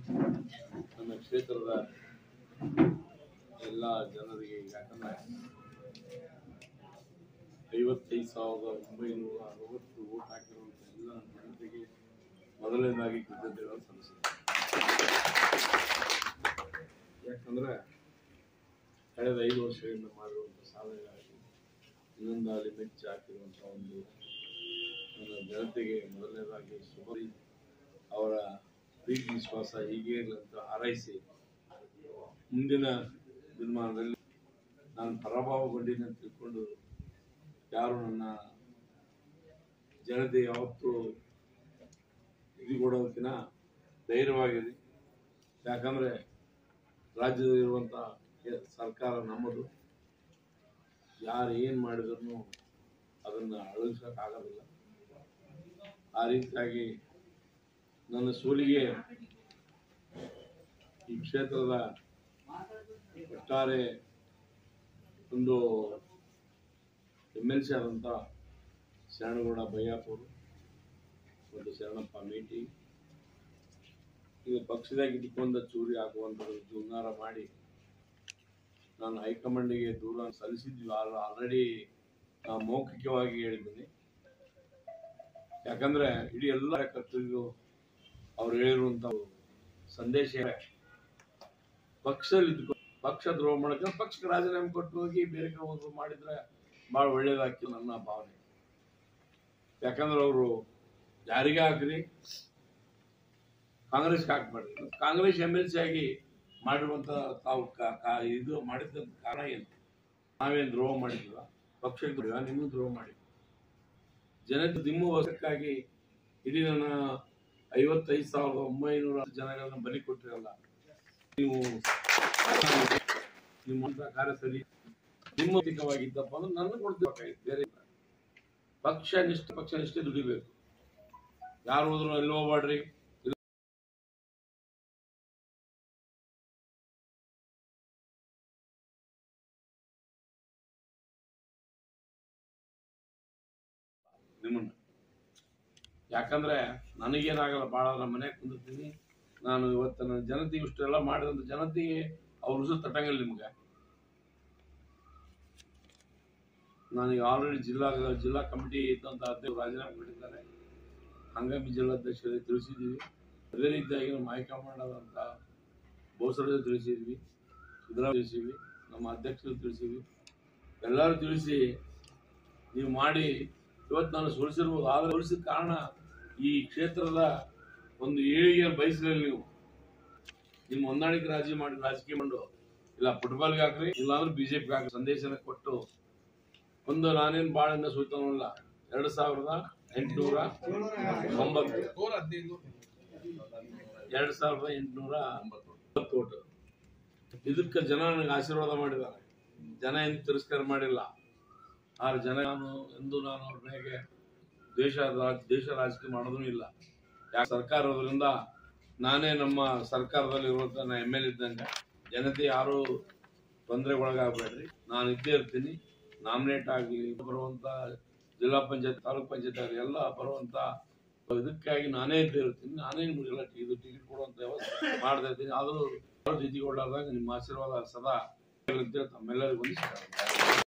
ನನ್ನ ಕ್ಷೇತ್ರದ ಎಲ್ಲ ಜನರಿಗೆ ಯಾಕಂದ್ರೆ ಐವತ್ತೈದು ಸಾವಿರದ ಒಂಬೈನೂರ ಅರವತ್ತು ಓಟ್ ಹಾಕಿರುವಂಥ ಎಲ್ಲ ಜನತೆಗೆ ಮೊದಲನೇದಾಗಿ ಕೃತಜ್ಞತೆಗಳನ್ನು ಸಲ್ಲಿಸಿದೆ ಯಾಕಂದ್ರೆ ಕಳೆದ ಐದು ವರ್ಷಗಳಿಂದ ಮಾಡಿರುವಂಥ ಸಾಧನೆಗಾಗಿ ಇನ್ನೊಂದಾಗಲಿ ಮೆಚ್ಚಿ ಹಾಕಿರುವಂಥ ಒಂದು ನನ್ನ ಜನತೆಗೆ ಮೊದಲನೇದಾಗಿ ಶುಭರಿ ಅವರ ಪ್ರೀತಿ ವಿಶ್ವಾಸ ಹೀಗೆ ಇರಲಿ ಅಂತ ಹಾರೈಸಿ ಮುಂದಿನ ದಿನಮಾನದಲ್ಲಿ ನಾನು ಪರಾಭವಗೊಂಡಿನಿ ಅಂತ ತಿಳ್ಕೊಂಡು ಯಾರು ನನ್ನ ಜನತೆ ಯಾವತ್ತೂ ಇದು ಕೊಡೋದಕ್ಕಿಂತ ಧೈರ್ಯವಾಗಿರಿ ಯಾಕಂದರೆ ರಾಜ್ಯದಲ್ಲಿರುವಂಥ ಸರ್ಕಾರ ನಮ್ಮದು ಯಾರು ಏನು ಮಾಡಿದ್ರು ಅದನ್ನು ಅಳಗಿಸೋಕ್ಕಾಗೋದಿಲ್ಲ ಆ ರೀತಿಯಾಗಿ ನನ್ನ ಸೋಲಿಗೆ ಈ ಕ್ಷೇತ್ರದ ಒಟ್ಟಾರೆ ಒಂದು ಎಮ್ ಎಲ್ ಸಿ ಆದಂಥ ಶರಣಗೌಡ ಬಯ್ಯಾಪುರು ಮತ್ತು ಶರಣಪ್ಪ ಮೇಟಿ ಇದು ಪಕ್ಷದಾಗ ಇಟ್ಕೊಂಡ ಚೂರಿ ಹಾಕುವಂಥದ್ದು ಜುಂಗಾರ ಮಾಡಿ ನಾನು ಹೈಕಮಾಂಡಿಗೆ ದೂರ ಸಲ್ಲಿಸಿದ್ವಿ ಆಲ್ರೆಡಿ ಮೌಖಿಕವಾಗಿ ಹೇಳಿದ್ದೀನಿ ಯಾಕಂದ್ರೆ ಇಡೀ ಎಲ್ಲ ಕಾರ್ಯಕರ್ತರಿಗೂ ಅವ್ರು ಹೇಳಿರುವಂಥ ಸಂದೇಶ ಪಕ್ಷದಲ್ಲಿ ಇದ್ಕೊ- ಪಕ್ಷ ದ್ರೋಹ ಮಾಡಕ್ಕೆ ಪಕ್ಷಕ್ಕೆ ರಾಜೀನಾಮೆ ಕೊಟ್ಟು ಹೋಗಿ ಬೇರೆ ಕಡೆ ಹೋದ್ರು ಮಾಡಿದ್ರೆ ಭಾಳ ಒಳ್ಳೇದಾಗ್ತಿ ನನ್ನ ಭಾವನೆ ಯಾಕಂದ್ರೆ ಅವರು ಯಾರಿಗೆ ಹಾಕ್ರಿ ಕಾಂಗ್ರೆಸ್ಗೆ ಹಾಕ್ಬೇಡ್ರಿ ಮತ್ತು ಕಾಂಗ್ರೆಸ್ ಎಮ್ ಎಲ್ ಸಿ ಆಗಿ ಮಾಡಿರುವಂಥ ತಾವು ಕ- ಕ- ಇದು ಮಾಡಿದ್ದ ಕಾರಣ ಏನು ನಾವೇನು ದ್ರೋಹ ಮಾಡಿದ್ವ ಪಕ್ಷಕ್ಕೆ ದ್ರೋಹ ನಿಮಗೂ ದ್ರೋಹ ಮಾಡಿ ಜನತೆ ನಿಮ್ಮ ವರ್ಷಕ್ಕಾಗಿ ಇಡೀ ನನ್ನ ಐವತ್ತೈದು ಸಾವಿರದ ಒಂಬೈನೂರ ಜನಗಳನ್ನ ಬಲಿ ಕೊಟ್ಟಿರಲ್ಲ ನೀವು ನಿಮ್ಮ ಕಾರ್ಯ ಸರಿ ನಿಮ್ಮ ನೈತಿಕವಾಗಿದ್ದಪ್ಪ ಅಂದ್ರೆ ನನ್ನ ಕೊಡ್ಬೇಕಾಗಿತ್ತು ಬೇರೆ ಇಲ್ಲ. ಪಕ್ಷ ನಿಷ್ಠ ಪಕ್ಷ ನಿಷ್ಠೆ ದುಡಿಬೇಕು ಯಾರು ಹೋದ್ರು ಅಲ್ಲಿ ಹೋಗ್ಬೇಡ್ರಿ ನಿಮ್ಮನ್ನ ಯಾಕಂದ್ರೆ ನನಗೇನಾಗಲ್ಲ ಭಾಳ ನಮ್ಮ ಮನೆಗೆ ಕುಂದಿರ್ತೀನಿ ನಾನು ಇವತ್ತು ನನ್ನ ಜನತೆಗೆ ಇಷ್ಟೆಲ್ಲ ಮಾಡಿದಂಥ ಜನತೆಗೆ ಅವ್ರ ಉಸಿರು ತಟ್ಟಂಗಿಲ್ಲ ನಿಮ್ಗೆ ನನಗೆ ಆಲ್ರೆಡಿ ಜಿಲ್ಲಾ ಜಿಲ್ಲಾ ಕಮಿಟಿ ಇದ್ದಂಥ ಅಧ್ಯಕ್ಷರು ರಾಜೀನಾಮೆ ಮಾಡಿದ್ದಾರೆ ಹಂಗಾಮಿ ಜಿಲ್ಲಾಧ್ಯಕ್ಷರಿಗೆ ತಿಳಿಸಿದ್ದೀವಿ ಅದೇ ರೀತಿಯಾಗಿ ನಮ್ಮ ಹೈಕಮಾಂಡ್ ಆದಂಥ ಬೋಸರಿಗೆ ತಿಳಿಸಿದ್ವಿ ಸಿದ್ದರಾಮಯ್ಯ ತಿಳಿಸಿದ್ವಿ ನಮ್ಮ ಅಧ್ಯಕ್ಷರು ತಿಳಿಸಿದ್ವಿ ಎಲ್ಲರೂ ತಿಳಿಸಿ ನೀವು ಮಾಡಿ ಇವತ್ತು ನಾನು ಸೋಲಿಸಿರ್ಬೋದು ಆದರೆ ಸೋಲಿಸಿದ ಕಾರಣ ಈ ಕ್ಷೇತ್ರದ ಒಂದು ಏಳಿಗೆ ಬಯಸಲಿಲ್ಲ ನೀವು ನಿಮ್ಮ ಹೊಂದಾಣಿಕೆ ರಾಜಿ ಮಾಡಿ ರಾಜಕೀಯ ಮಾಡು ಇಲ್ಲ ಫುಟ್ಬಾಲ್ಗೆ ಹಾಕ್ರಿ ಇಲ್ಲಾಂದ್ರೆ ಬಿಜೆಪಿಗೆ ಹಾಕ್ರಿ ಸಂದೇಶನ ಕೊಟ್ಟು ಒಂದು ನಾನೇನು ಭಾಳಿಂದ ಸೂಚನಲ್ಲ ಎರಡು ಸಾವಿರದ ಎಂಟುನೂರ ಒಂಬತ್ತು ಎರಡು ಸಾವಿರದ ಎಂಟುನೂರ ಒಂಬತ್ತು ಓಟು ಇದಕ್ಕೆ ಜನ ನನಗೆ ಆಶೀರ್ವಾದ ಮಾಡಿದ್ದಾರೆ ಜನ ಏನು ತಿರಸ್ಕಾರ ಮಾಡಿಲ್ಲ ಆರು ಜನ ನಾನು ಎಂದು ನಾನು ಅವ್ರ ಮೇಲೆ ದೇಶ ದೇಶ ರಾಜಕೀಯ ಮಾಡೋದೂ ಇಲ್ಲ ಯಾಕೆ ಸರ್ಕಾರ ಇರೋದ್ರಿಂದ ನಾನೇ ನಮ್ಮ ಸರ್ಕಾರದಲ್ಲಿ ಇರುವಂತ ನಾ ಎಮ್ ಎಲ್ ಇದ್ದಂಗೆ ಜನತೆ ಯಾರು ತೊಂದರೆಗೊಳಗಾಗಬೇಡ್ರಿ ನಾನು ಇದ್ದೇ ಇರ್ತೀನಿ ನಾಮಿನೇಟ್ ಆಗಲಿ ಬರುವಂತ ಜಿಲ್ಲಾ ಪಂಚಾಯತ್ ತಾಲೂಕ್ ಪಂಚಾಯತ್ ಆಗಲಿ ಎಲ್ಲ ಬರುವಂತ ಇದಕ್ಕಾಗಿ ನಾನೇ ಇದ್ದೇ ಇರ್ತೀನಿ ನಾನೇ ನಿಮಗೆಲ್ಲ ಇದು ಟಿಕೆಟ್ ಕೊಡುವಂತ ವ್ಯವಸ್ಥೆ ಮಾಡ್ತಾ ಇದ್ದೀನಿ ಆದರೂ ರೀತಿಗೊಳ್ಳಾದಾಗ ನಿಮ್ಮ ಆಶೀರ್ವಾದ ಸದಾ ಇರುತ್ತೆ ತಮ್ಮೆಲ್ಲರಿಗೂ ಒಂದು